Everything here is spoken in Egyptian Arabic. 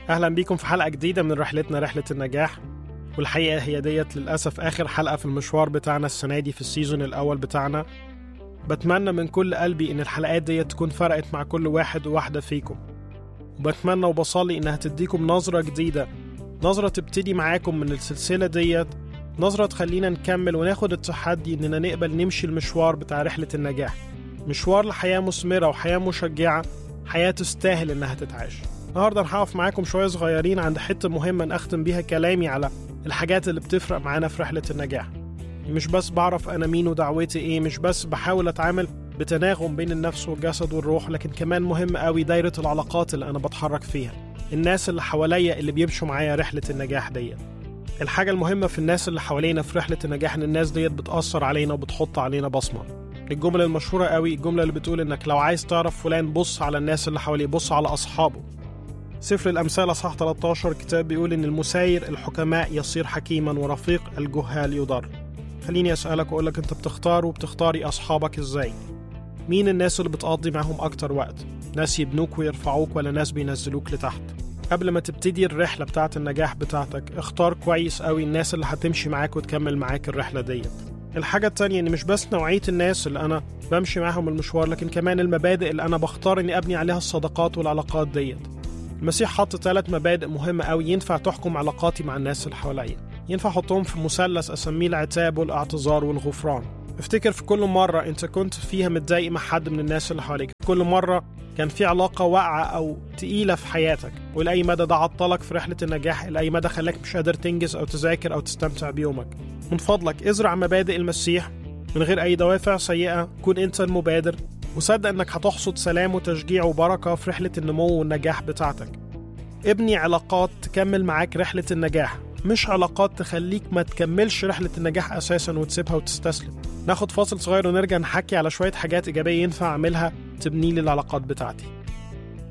أهلا بيكم في حلقة جديدة من رحلتنا رحلة النجاح والحقيقة هي ديت للأسف آخر حلقة في المشوار بتاعنا السنة دي في السيزون الأول بتاعنا بتمنى من كل قلبي إن الحلقات ديت تكون فرقت مع كل واحد وواحدة فيكم وبتمنى وبصلي إنها تديكم نظرة جديدة نظرة تبتدي معاكم من السلسلة ديت نظرة تخلينا نكمل وناخد التحدي إننا نقبل نمشي المشوار بتاع رحلة النجاح مشوار لحياة مثمرة وحياة مشجعة حياة تستاهل إنها تتعاش النهاردة هنقف معاكم شوية صغيرين عند حتة مهمة نختم بيها كلامي على الحاجات اللي بتفرق معانا في رحلة النجاح مش بس بعرف أنا مين ودعوتي إيه مش بس بحاول أتعامل بتناغم بين النفس والجسد والروح لكن كمان مهم قوي دايرة العلاقات اللي أنا بتحرك فيها الناس اللي حواليا اللي بيمشوا معايا رحلة النجاح ديت الحاجة المهمة في الناس اللي حوالينا في رحلة النجاح إن الناس ديت بتأثر علينا وبتحط علينا بصمة الجملة المشهورة قوي الجملة اللي بتقول إنك لو عايز تعرف فلان بص على الناس اللي حواليه بص على أصحابه سفر الأمثال أصحاح 13 كتاب بيقول إن المساير الحكماء يصير حكيما ورفيق الجهال يضر خليني أسألك وأقول لك أنت بتختار وبتختاري أصحابك إزاي مين الناس اللي بتقضي معاهم أكتر وقت ناس يبنوك ويرفعوك ولا ناس بينزلوك لتحت قبل ما تبتدي الرحلة بتاعة النجاح بتاعتك اختار كويس قوي الناس اللي هتمشي معاك وتكمل معاك الرحلة ديت الحاجة التانية إن مش بس نوعية الناس اللي أنا بمشي معاهم المشوار لكن كمان المبادئ اللي أنا بختار إني أبني عليها الصداقات والعلاقات ديت المسيح حط ثلاث مبادئ مهمة قوي ينفع تحكم علاقاتي مع الناس اللي حواليا ينفع أحطهم في مثلث أسميه العتاب والاعتذار والغفران افتكر في كل مرة أنت كنت فيها متضايق مع حد من الناس اللي حواليك كل مرة كان في علاقة واقعة أو تقيلة في حياتك ولأي مدى ده عطلك في رحلة النجاح لأي مدى خلاك مش قادر تنجز أو تذاكر أو تستمتع بيومك من فضلك ازرع مبادئ المسيح من غير أي دوافع سيئة كون أنت المبادر وصدق انك هتحصد سلام وتشجيع وبركه في رحله النمو والنجاح بتاعتك ابني علاقات تكمل معاك رحله النجاح مش علاقات تخليك ما تكملش رحله النجاح اساسا وتسيبها وتستسلم ناخد فاصل صغير ونرجع نحكي على شويه حاجات ايجابيه ينفع اعملها تبني لي العلاقات بتاعتي